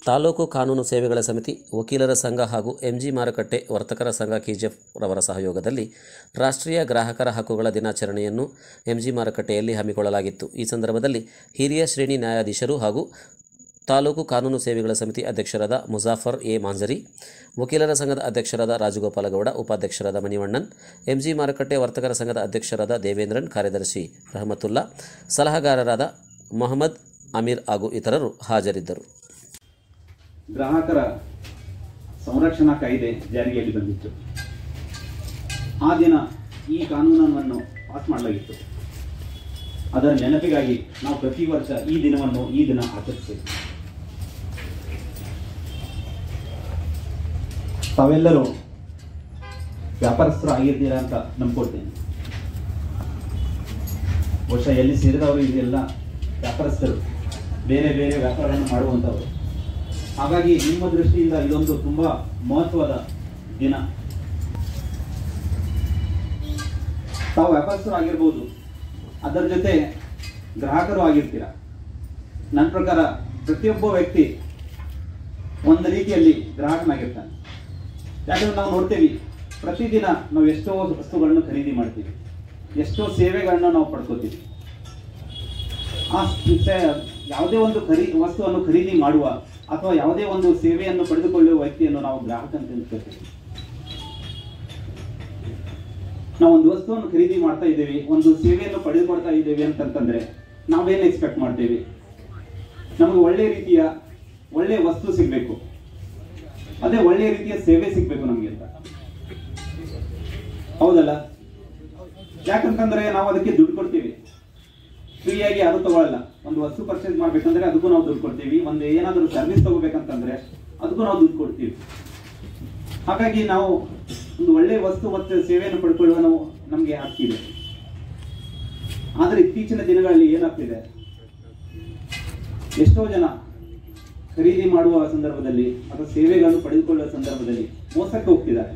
ತಾಲೂಕು ಕಾನೂನು ಸೇವೆಗಳ ಸಮಿತಿ ವಕೀಲರ ಸಂಘ ಹಾಗೂ ಎಂಜಿ ಮಾರುಕಟ್ಟೆ ವರ್ತಕರ ಸಂಘ ಕೆಜಿಎಫ್ ರವರ ಸಹಯೋಗದಲ್ಲಿ ರಾಷ್ಟ್ರೀಯ ಗ್ರಾಹಕರ ಹಕ್ಕುಗಳ ದಿನಾಚರಣೆಯನ್ನು ಎಂಜಿ ಮಾರುಕಟ್ಟೆಯಲ್ಲಿ ಹಮ್ಮಿಕೊಳ್ಳಲಾಗಿತ್ತು ಈ ಸಂದರ್ಭದಲ್ಲಿ ಹಿರಿಯ ಶ್ರೇಣಿ ನ್ಯಾಯಾಧೀಶರು ಹಾಗೂ ತಾಲೂಕು ಕಾನೂನು ಸೇವೆಗಳ ಸಮಿತಿ ಅಧ್ಯಕ್ಷರಾದ ಮುಜಾಫರ್ ಎ ಮಾಂಜರಿ ವಕೀಲರ ಸಂಘದ ಅಧ್ಯಕ್ಷರಾದ ರಾಜಗೋಪಾಲಗೌಡ ಉಪಾಧ್ಯಕ್ಷರಾದ ಮಣಿವಣ್ಣನ್ ಎಂಜಿ ಮಾರುಕಟ್ಟೆ ವರ್ತಕರ ಸಂಘದ ಅಧ್ಯಕ್ಷರಾದ ದೇವೇಂದ್ರನ್ ಕಾರ್ಯದರ್ಶಿ ರಹಮತುಲ್ಲಾ ಸಲಹಾಗಾರರಾದ ಮೊಹಮ್ಮದ್ ಅಮೀರ್ ಹಾಗೂ ಇತರರು ಹಾಜರಿದ್ದರು ಗ್ರಾಹಕರ ಸಂರಕ್ಷಣಾ ಕಾಯ್ದೆ ಜಾರಿಯಲ್ಲಿ ಬಂದಿತ್ತು ಆ ದಿನ ಈ ಕಾನೂನನ್ನು ಪಾಸ್ ಮಾಡಲಾಗಿತ್ತು ಅದರ ನೆನಪಿಗಾಗಿ ನಾವು ಪ್ರತಿ ವರ್ಷ ಈ ದಿನವನ್ನು ಈ ದಿನ ಆಚರಿಸ್ತೇವೆ ತಾವೆಲ್ಲರೂ ವ್ಯಾಪಾರಸ್ಥರು ಆಗಿರ್ತೀರಾ ಅಂತ ನಂಬ್ಕೊಳ್ತೇನೆ ಬಹುಶಃ ಎಲ್ಲಿ ಸೇರಿದವರು ಇದೆಲ್ಲ ವ್ಯಾಪಾರಸ್ಥರು ಬೇರೆ ಬೇರೆ ವ್ಯಾಪಾರವನ್ನು ಮಾಡುವಂಥವರು ಹಾಗಾಗಿ ನಿಮ್ಮ ದೃಷ್ಟಿಯಿಂದ ಇದೊಂದು ತುಂಬಾ ಮಹತ್ವದ ದಿನ ತಾವು ವ್ಯಾಪಾರಸ್ಥರು ಆಗಿರ್ಬೋದು ಅದರ ಜೊತೆ ಗ್ರಾಹಕರು ಆಗಿರ್ತೀರ ನನ್ನ ಪ್ರಕಾರ ಪ್ರತಿಯೊಬ್ಬ ವ್ಯಕ್ತಿ ಒಂದು ರೀತಿಯಲ್ಲಿ ಗ್ರಾಹಕನಾಗಿರ್ತಾನೆ ಯಾಕಂದ್ರೆ ನಾವು ನೋಡ್ತೀವಿ ಪ್ರತಿದಿನ ನಾವು ಎಷ್ಟೋ ವಸ್ತುಗಳನ್ನು ಖರೀದಿ ಮಾಡ್ತೀವಿ ಎಷ್ಟೋ ಸೇವೆಗಳನ್ನ ನಾವು ಪಡ್ಕೋತೀವಿ ಆ ಸೇ- ಯಾವುದೇ ಒಂದು ಖರೀ ವಸ್ತುವನ್ನು ಖರೀದಿ ಮಾಡುವ ಅಥವಾ ಯಾವುದೇ ಒಂದು ಸೇವೆಯನ್ನು ಪಡೆದುಕೊಳ್ಳುವ ವ್ಯಕ್ತಿಯನ್ನು ನಾವು ಗ್ರಾಹಕ ಅಂತ ತಿಳ್ಕೊತೀವಿ ನಾವು ಒಂದು ವಸ್ತುವನ್ನು ಖರೀದಿ ಮಾಡ್ತಾ ಇದ್ದೇವೆ ಒಂದು ಸೇವೆಯನ್ನು ಪಡೆದುಕೊಳ್ತಾ ಇದ್ದೇವೆ ಅಂತಂತಂದ್ರೆ ನಾವೇನು ಎಕ್ಸ್ಪೆಕ್ಟ್ ಮಾಡ್ತೇವೆ ನಮಗೆ ಒಳ್ಳೆ ರೀತಿಯ ಒಳ್ಳೆ ವಸ್ತು ಸಿಗಬೇಕು ಅದೇ ಒಳ್ಳೆ ರೀತಿಯ ಸೇವೆ ಸಿಗಬೇಕು ನಮಗೆ ಅಂತ ಹೌದಲ್ಲ ಯಾಕಂತಂದ್ರೆ ನಾವು ಅದಕ್ಕೆ ದುಡ್ಡು ಕೊಡ್ತೀವಿ ಫ್ರೀಯಾಗಿ ಯಾರು ತಗೊಳ್ಳಲ್ಲ ಒಂದು ವಸ್ತು ಪರ್ಚೇಸ್ ಮಾಡ್ಬೇಕಂದ್ರೆ ಅದಕ್ಕೂ ನಾವು ದುಡ್ಡು ಕೊಡ್ತೀವಿ ಒಂದು ಏನಾದರೂ ಸರ್ವಿಸ್ ತಗೋಬೇಕಂತಂದ್ರೆ ಅದಕ್ಕೂ ನಾವು ದುಡ್ಡು ಕೊಡ್ತೀವಿ ಹಾಗಾಗಿ ನಾವು ಒಂದು ಒಳ್ಳೆ ವಸ್ತು ಮತ್ತು ಸೇವೆಯನ್ನು ಪಡ್ಕೊಳ್ಳುವ ನಾವು ನಮಗೆ ಹಕ್ಕಿದೆ ಆದರೆ ಇತ್ತೀಚಿನ ದಿನಗಳಲ್ಲಿ ಏನಾಗ್ತಿದೆ ಎಷ್ಟೋ ಜನ ಖರೀದಿ ಮಾಡುವ ಸಂದರ್ಭದಲ್ಲಿ ಅಥವಾ ಸೇವೆಗಳನ್ನು ಪಡೆದುಕೊಳ್ಳುವ ಸಂದರ್ಭದಲ್ಲಿ ಮೋಸಕ್ಕೆ ಹೋಗ್ತಿದ್ದಾರೆ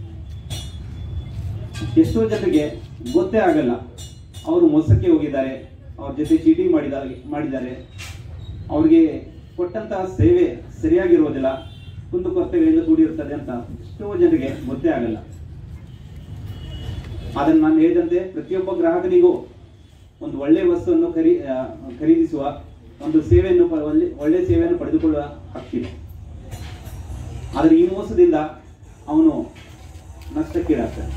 ಎಷ್ಟೋ ಜನರಿಗೆ ಗೊತ್ತೇ ಆಗಲ್ಲ ಅವರು ಮೋಸಕ್ಕೆ ಹೋಗಿದ್ದಾರೆ ಅವ್ರ ಜೊತೆ ಚೀಟಿಂಗ್ ಮಾಡಿದ್ದಾರೆ ಮಾಡಿದ್ದಾರೆ ಅವ್ರಿಗೆ ಕೊಟ್ಟಂತಹ ಸೇವೆ ಸರಿಯಾಗಿರೋದಿಲ್ಲ ಕುಂದುಕೊರತೆಗಳಿಂದ ಕೂಡಿರುತ್ತದೆ ಅಂತ ಎಷ್ಟೋ ಜನರಿಗೆ ಗೊತ್ತೇ ಆಗಲ್ಲ ಅದನ್ನು ನಾನು ಹೇಳಿದಂತೆ ಪ್ರತಿಯೊಬ್ಬ ಗ್ರಾಹಕನಿಗೂ ಒಂದು ಒಳ್ಳೆಯ ವಸ್ತುವನ್ನು ಖರೀ ಆ, ಖರೀದಿಸುವ ಒಂದು ಸೇವೆಯನ್ನು ಪ- ಒಳ್ಳೆ ಒಳ್ಳೆ ಸೇವೆಯನ್ನು ಪಡೆದುಕೊಳ್ಳುವ ಹಕ್ಕಿದೆ ಆದರೆ ಈ ಮೋಸದಿಂದ ಅವನು ನಷ್ಟಕ್ಕೀಡಾಗ್ತಾನೆ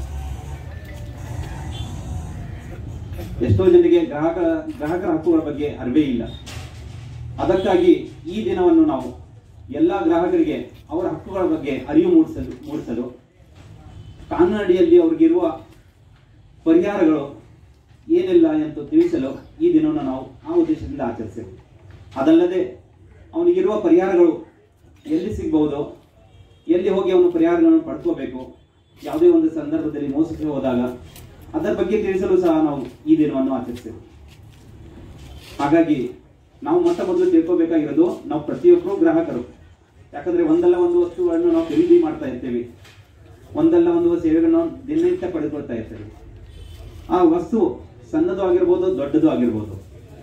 ಎಷ್ಟೋ ಜನರಿಗೆ ಗ್ರಾಹಕ ಗ್ರಾಹಕರ ಹಕ್ಕುಗಳ ಬಗ್ಗೆ ಅರಿವೇ ಇಲ್ಲ ಅದಕ್ಕಾಗಿ ಈ ದಿನವನ್ನು ನಾವು ಎಲ್ಲ ಗ್ರಾಹಕರಿಗೆ ಅವರ ಹಕ್ಕುಗಳ ಬಗ್ಗೆ ಅರಿವು ಮೂಡಿಸಲು ಮೂಡಿಸಲು ಕಾನಡಿಯಲ್ಲಿ ಅವ್ರಿಗಿರುವ ಪರಿಹಾರಗಳು ಏನಿಲ್ಲ ಎಂದು ತಿಳಿಸಲು ಈ ದಿನವನ್ನು ನಾವು ಆ ಉದ್ದೇಶದಿಂದ ಆಚರಿಸೇವೆ ಅದಲ್ಲದೆ ಅವನಿಗಿರುವ ಪರಿಹಾರಗಳು ಎಲ್ಲಿ ಸಿಗ್ಬಹುದು ಎಲ್ಲಿ ಹೋಗಿ ಅವನು ಪರಿಹಾರಗಳನ್ನು ಪಡ್ಕೋಬೇಕು ಯಾವುದೇ ಒಂದು ಸಂದರ್ಭದಲ್ಲಿ ಮೋಸಕ್ಕೆ ಹೋದಾಗ ಅದರ ಬಗ್ಗೆ ತಿಳಿಸಲು ಸಹ ನಾವು ಈ ದಿನವನ್ನು ಆಚರಿಸ್ತೇವೆ ಹಾಗಾಗಿ ನಾವು ಮೊಟ್ಟ ಮೊದಲು ತಿಳ್ಕೋಬೇಕಾಗಿರೋದು ನಾವು ಪ್ರತಿಯೊಬ್ಬರು ಗ್ರಾಹಕರು ಯಾಕಂದ್ರೆ ಒಂದಲ್ಲ ಒಂದು ವಸ್ತುಗಳನ್ನು ನಾವು ಖರೀದಿ ಮಾಡ್ತಾ ಇರ್ತೇವೆ ಒಂದಲ್ಲ ಒಂದು ಸೇವೆಗಳನ್ನು ದಿನನಿತ್ಯ ಪಡೆದುಕೊಳ್ತಾ ಇರ್ತೇವೆ ಆ ವಸ್ತು ಸಣ್ಣದು ಆಗಿರ್ಬೋದು ದೊಡ್ಡದು ಆಗಿರ್ಬೋದು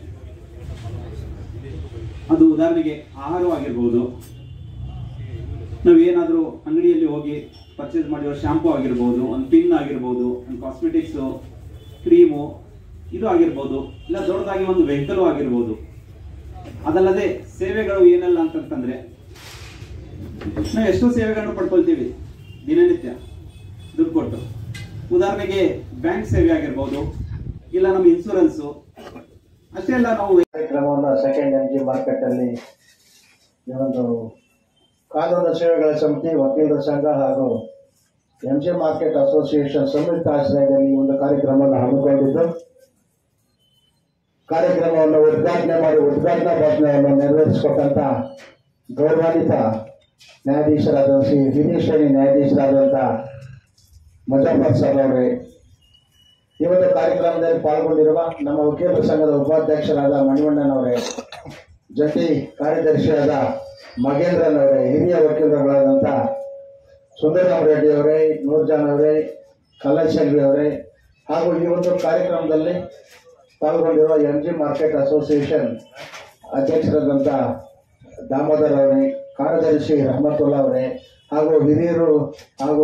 ಅದು ಉದಾಹರಣೆಗೆ ಆಹಾರವಾಗಿರ್ಬೋದು ನಾವೇನಾದರೂ ಅಂಗಡಿಯಲ್ಲಿ ಹೋಗಿ ಪರ್ಚೇಸ್ ಮಾಡಿರೋ ಶಾಂಪೂ ಆಗಿರ್ಬೋದು ಒಂದು ಪಿನ್ ಆಗಿರ್ಬೋದು ಒಂದು ಕಾಸ್ಮೆಟಿಕ್ಸು ಕ್ರೀಮು ಇದು ಆಗಿರ್ಬೋದು ಇಲ್ಲ ದೊಡ್ಡದಾಗಿ ಒಂದು ವೆಹಿಕಲ್ ಆಗಿರ್ಬೋದು ಅದಲ್ಲದೆ ಸೇವೆಗಳು ಏನಲ್ಲ ಅಂತಂತಂದ್ರೆ ನಾವು ಎಷ್ಟೋ ಸೇವೆಗಳನ್ನು ಪಡ್ಕೊಳ್ತೀವಿ ದಿನನಿತ್ಯ ದುಡ್ಡು ಕೊಟ್ಟು ಉದಾಹರಣೆಗೆ ಬ್ಯಾಂಕ್ ಸೇವೆ ಆಗಿರ್ಬೋದು ಇಲ್ಲ ನಮ್ಮ ಇನ್ಸೂರೆನ್ಸು ಅಷ್ಟೇ ಅಲ್ಲ ನಾವು ಕಾರ್ಯಕ್ರಮವನ್ನು ಸೆಕೆಂಡ್ ಎಂ ಜಿ ಮಾರ್ಕೆಟಲ್ಲಿ ಈ ಒಂದು ಕಾನೂನು ಸೇವೆಗಳ ಸಮಿತಿ ವಕೀಲರ ಸಂಘ ಹಾಗೂ ಎಂ ಜಿ ಮಾರ್ಕೆಟ್ ಅಸೋಸಿಯೇಷನ್ ಸಂಯುಕ್ತ ಆಶ್ರಯದಲ್ಲಿ ಈ ಒಂದು ಕಾರ್ಯಕ್ರಮವನ್ನು ಹಮ್ಮಿಕೊಂಡಿದ್ದು ಕಾರ್ಯಕ್ರಮವನ್ನು ಉದ್ಘಾಟನೆ ಮಾಡಿ ಉದ್ಘಾಟನಾ ಭಾಷಣವನ್ನು ನೆರವೇರಿಸಿಕೊಟ್ಟಂತ ಗೌರವಾನ್ವಿತ ನ್ಯಾಯಾಧೀಶರಾದ ಶ್ರೀ ಹಿರಿಯ ಶ್ರೇಣಿ ನ್ಯಾಯಾಧೀಶರಾದಂಥ ಮುಜಾಫರ್ ಸರ್ ಅವರೇ ಈ ಒಂದು ಕಾರ್ಯಕ್ರಮದಲ್ಲಿ ಪಾಲ್ಗೊಂಡಿರುವ ನಮ್ಮ ವಕೀಲರ ಸಂಘದ ಉಪಾಧ್ಯಕ್ಷರಾದ ಮಣಿವಣ್ಣನವರೇ ಜಂಟಿ ಕಾರ್ಯದರ್ಶಿಯಾದ ಮಗೇಂದ್ರನ್ ಅವರೇ ಹಿರಿಯ ವಕೀಲರುಗಳಾದಂಥ ಸುಂದರರಾಮ ರೆಡ್ಡಿ ಅವರೇ ನೂರ್ಜಾನ್ ಅವರೇ ಕಲ್ಲಶೆಲ್ವಿ ಅವರೇ ಹಾಗೂ ಈ ಒಂದು ಕಾರ್ಯಕ್ರಮದಲ್ಲಿ ಪಾಲ್ಗೊಂಡಿರುವ ಎಂ ಜಿ ಮಾರ್ಕೆಟ್ ಅಸೋಸಿಯೇಷನ್ ಅಧ್ಯಕ್ಷರಾದಂಥ ದಾಮೋದರ್ ಅವರೇ ಕಾರ್ಯದರ್ಶಿ ರಹಮತುಲ್ಲಾ ಅವರೇ ಹಾಗೂ ಹಿರಿಯರು ಹಾಗೂ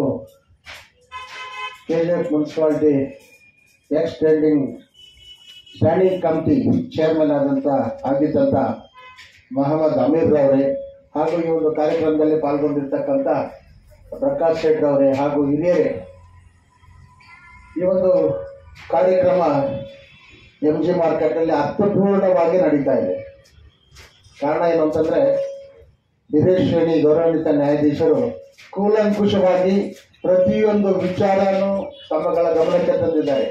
K G F municipality ex trending standing committee chairman ಆದಂಥ ಆಗಿದ್ದಂಥ ಮಹಮ್ಮದ್ ಅಮೀರ್ ಅವರೇ ಹಾಗೂ ಈ ಒಂದು ಕಾರ್ಯಕ್ರಮದಲ್ಲಿ ಪಾಲ್ಗೊಂಡಿರ್ತಕ್ಕಂಥ ಪ್ರಕಾಶ್ ಶೆಟ್ಟರ್ ಅವರೇ ಹಾಗೂ ಹಿರಿಯರೇ ಈ ಒಂದು ಕಾರ್ಯಕ್ರಮ ಎಂ ಜಿ ಮಾರ್ಕೆಟಲ್ಲಿ ಅರ್ಥಪೂರ್ಣವಾಗಿ ನಡೀತಾ ಇದೆ ಕಾರಣ ಏನು ಅಂತಂದರೆ ಹಿರಿಯ ಶ್ರೇಣಿ ಗೌರವಾನ್ವಿತ ನ್ಯಾಯಾಧೀಶರು ಕೂಲಂಕುಷವಾಗಿ ಪ್ರತಿಯೊಂದು ವಿಚಾರನೂ ತಮ್ಮಗಳ ಗಮನಕ್ಕೆ ತಂದಿದ್ದಾರೆ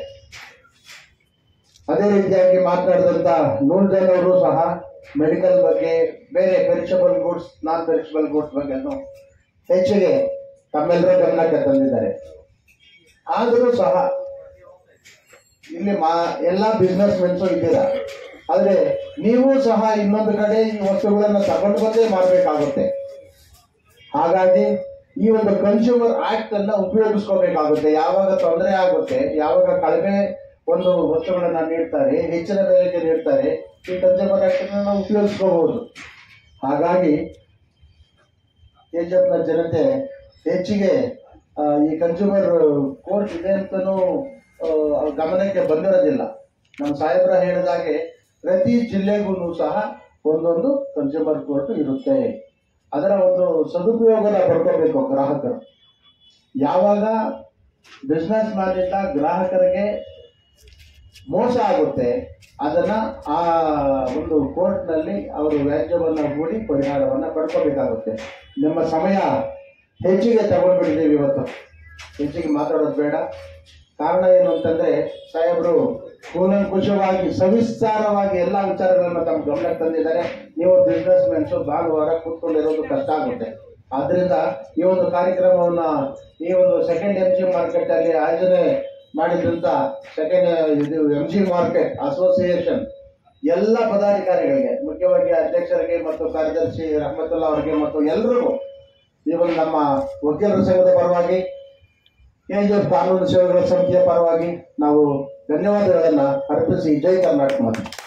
ಅದೇ ರೀತಿಯಾಗಿ ಮಾತನಾಡಿದಂಥ ನೂರು ಜನರು ಸಹ ಮೆಡಿಕಲ್ ಬಗ್ಗೆ ಬೇರೆ perishable goods non perishable goods ಬಗ್ಗೆ ಹೆಚ್ಚಿಗೆ ತಮ್ಮೆಲ್ಲರ ಗಮನಕ್ಕೆ ತಂದಿದ್ದಾರೆ ಆದರೂ ಸಹ ಇಲ್ಲಿ ಮಾ ಎಲ್ಲ ಬಿಸ್ನೆಸ್ ಮೆನ್ಸು ಇದ್ದೀರಾ ಆದರೆ ನೀವು ಸಹ ಇನ್ನೊಂದು ಕಡೆ ಈ ವಸ್ತುಗಳನ್ನು ತಗೊಂಡು ಬಂದೇ ಮಾಡಬೇಕಾಗುತ್ತೆ ಹಾಗಾಗಿ ಈ ಒಂದು ಕನ್ಸ್ಯೂಮರ್ ಆಕ್ಟ್ ಅನ್ನ ಉಪಯೋಗಿಸ್ಕೋಬೇಕಾಗುತ್ತೆ ಯಾವಾಗ ತೊಂದರೆ ಆಗುತ್ತೆ ಯಾವಾಗ ಕಡಿಮೆ ಒಂದು ವಸ್ತುಗಳನ್ನ ನೀಡ್ತಾರೆ ಹೆಚ್ಚಿನ ಬೆಲೆಗೆ ನೀಡ್ತಾರೆ ಈ ಕನ್ಸ್ಯೂಮರ್ ಆಕ್ಟ್ ಅನ್ನ ನಾವು ಉಪಯೋಗಿಸ್ಕೋಬಹುದು ಹಾಗಾಗಿ ನ ಜನತೆ ಹೆಚ್ಚಿಗೆ ಆ, ಈ ಕನ್ಸ್ಯೂಮರ್ ಕೋರ್ಟ್ ಇದೆ ಅಂತಲೂ ಆ, ಗಮನಕ್ಕೆ ಬಂದಿರೋದಿಲ್ಲ ನಮ್ಮ ಸಾಹೇಬ್ರ ಹೇಳಿದಾಗೆ ಪ್ರತಿ ಜಿಲ್ಲೆಗೂ ಸಹ ಒಂದೊಂದು ಕನ್ಸ್ಯೂಮರ್ ಕೋರ್ಟ್ ಇರುತ್ತೆ ಅದರ ಒಂದು ಸದುಪಯೋಗನ ಪಡ್ಕೋಬೇಕು ಗ್ರಾಹಕರು ಯಾವಾಗ ಬಿಸ್ನೆಸ್ ಮ್ಯಾನಿಂದ ಗ್ರಾಹಕರಿಗೆ ಮೋಸ ಆಗುತ್ತೆ ಅದನ್ನ ಆ ಒಂದು ಕೋರ್ಟ್ನಲ್ಲಿ ಅವರು ವ್ಯಾಜ್ಯವನ್ನ ಹೂಡಿ ಪರಿಹಾರವನ್ನ ಪಡ್ಕೋಬೇಕಾಗುತ್ತೆ ನಿಮ್ಮ ಸಮಯ ಹೆಚ್ಚಿಗೆ ತಗೊಂಡ್ಬಿಟ್ಟಿದ್ದೀವಿ ಇವತ್ತು ಹೆಚ್ಚಿಗೆ ಮಾತಾಡೋದು ಬೇಡ ಕಾರಣ ಏನು ಅಂತಂದ್ರೆ ಸಾಹೇಬರು ಕೂಲಂಕುಷವಾಗಿ ಸವಿಸ್ತಾರವಾಗಿ ಎಲ್ಲ ವಿಚಾರಗಳನ್ನ ತಮ್ಮ ಗಮನಕ್ಕೆ ತಂದಿದ್ದಾರೆ ನೀವು ಬಿಸ್ನೆಸ್ ಮೆನ್ಸು ಭಾನುವಾರ ಕೂತ್ಕೊಂಡಿರೋದು ಕಷ್ಟ ಆಗುತ್ತೆ ಆದ್ರಿಂದ ಈ ಒಂದು ಕಾರ್ಯಕ್ರಮವನ್ನ ಈ ಒಂದು ಸೆಕೆಂಡ್ ಎಂ ಜಿ ಮಾರ್ಕೆಟ್ ಅಲ್ಲಿ ಆಯೋಜನೆ ಮಾಡಿದಂತ ಸೆಕೆಂಡ್ ಇದು ಎಂ ಜಿ ಮಾರ್ಕೆಟ್ ಅಸೋಸಿಯೇಷನ್ ಎಲ್ಲ ಪದಾಧಿಕಾರಿಗಳಿಗೆ ಮುಖ್ಯವಾಗಿ ಅಧ್ಯಕ್ಷರಿಗೆ ಮತ್ತು ಕಾರ್ಯದರ್ಶಿ ರಹಮತುಲ್ಲಾ ಅವರಿಗೆ ಮತ್ತು ಎಲ್ರಿಗೂ ಈ ಒಂದು ನಮ್ಮ ವಕೀಲರ ಸಂಘದ ಪರವಾಗಿ ಕೆಜಿಎಫ್ ಕಾನೂನು ಸೇವೆಗಳ ಸಮಿತಿಯ ಪರವಾಗಿ ನಾವು ಧನ್ಯವಾದಗಳನ್ನ ಅರ್ಪಿಸಿ ಜೈ ಕರ್ನಾಟಕ ಮಾತು